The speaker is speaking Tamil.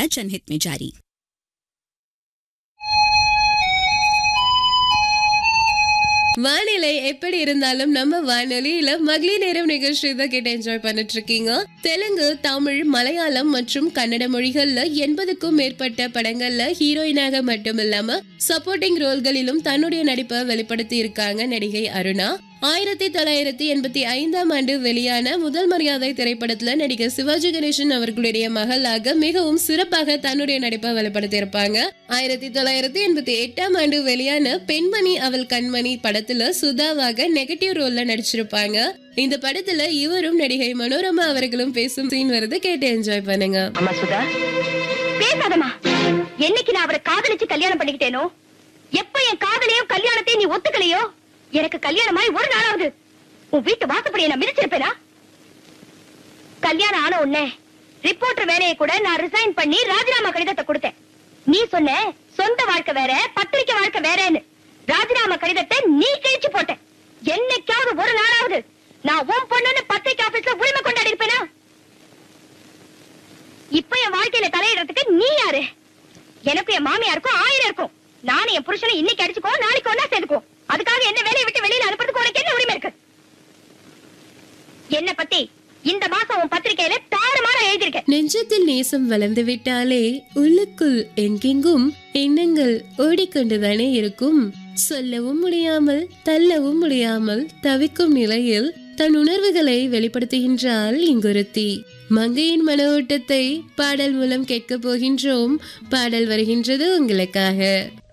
जनहित में जारी வானிலை எப்படி இருந்தாலும் நம்ம வானொலியில மகளிர் நேரம் நிகழ்ச்சி தான் கேட்டு என்ஜாய் பண்ணிட்டு இருக்கீங்க தெலுங்கு தமிழ் மலையாளம் மற்றும் கன்னட மொழிகள்ல எண்பதுக்கும் மேற்பட்ட படங்கள்ல ஹீரோயினாக மட்டும் இல்லாம சப்போர்ட்டிங் ரோல்களிலும் தன்னுடைய நடிப்பை வெளிப்படுத்தி இருக்காங்க நடிகை அருணா ஆயிரத்தி தொள்ளாயிரத்தி எண்பத்தி ஐந்தாம் ஆண்டு வெளியான முதல் மரியாதை திரைப்படத்துல நடிகர் சிவாஜி கணேசன் அவர்களுடைய மகளாக மிகவும் சிறப்பாக தன்னுடைய நடிப்பை வெளிப்படுத்தி இருப்பாங்க ஆயிரத்தி தொள்ளாயிரத்தி எண்பத்தி எட்டாம் ஆண்டு வெளியான பெண்மணி அவள் கண்மணி படத்துல சுதாவாக நெகட்டிவ் ரோல்ல நடிச்சிருப்பாங்க இந்த படத்துல இவரும் நடிகை மனோரமா அவர்களும் பேசும் சீன் வருது கேட்டு என்ஜாய் பண்ணுங்க அம்மா சுதா பேசாதம்மா என்னைக்கு நான் அவரை காதலிச்சு கல்யாணம் பண்ணிக்கிட்டேனோ எப்ப என் காதலையும் கல்யாணத்தையும் நீ ஒத்துக்கலையோ எனக்கு கல்யாணமாய் ஒரு நாளாவது உன் வீட்டு வாசப்படியை நான் மிதிச்சிருப்பேனா கல்யாணம் ஆன உடனே ரிப்போர்ட்டர் வேலையை கூட நான் ரிசைன் பண்ணி ராஜினாமா கடிதத்தை கொடுத்தேன் நீ சொன்ன சொந்த வாழ்க்கை வேற பத்திரிக்கை வாழ்க்கை வேறன்னு ராஜினாமா கடிதத்தை நீ கிழிச்சு போட்ட என்னைக்காவது ஒரு நாளாவது நான் உன் பொண்ணுன்னு பத்திரிக்கை ஆபீஸ்ல உரிமை கொண்டாடி இருப்பேனா இப்ப என் வாழ்க்கையில தலையிடுறதுக்கு நீ யாரு எனக்கு என் மாமியாருக்கும் ஆயிரம் இருக்கும் நானும் என் புருஷனை இன்னைக்கு அடிச்சுக்கோ நாளைக்கு ஒன்னா சேர்த்துக்கோ அதுக்காக என்ன வேலையை விட்டு வெளியில அனுப்புறதுக்கு உனக்கு என்ன உரிமை இருக்கு என்ன பத்தி இந்த மாசம் உன் பத்திரிக்கையில தாறுமாற எழுதியிருக்கேன் நெஞ்சத்தில் நேசம் வளர்ந்து விட்டாலே உள்ளுக்குள் எங்கெங்கும் எண்ணங்கள் ஓடிக்கொண்டுதானே இருக்கும் சொல்லவும் முடியாமல் தள்ளவும் முடியாமல் தவிக்கும் நிலையில் தன் உணர்வுகளை வெளிப்படுத்துகின்றாள் இங்கொருத்தி மங்கையின் மன ஓட்டத்தை பாடல் மூலம் கேட்க போகின்றோம் பாடல் வருகின்றது உங்களுக்காக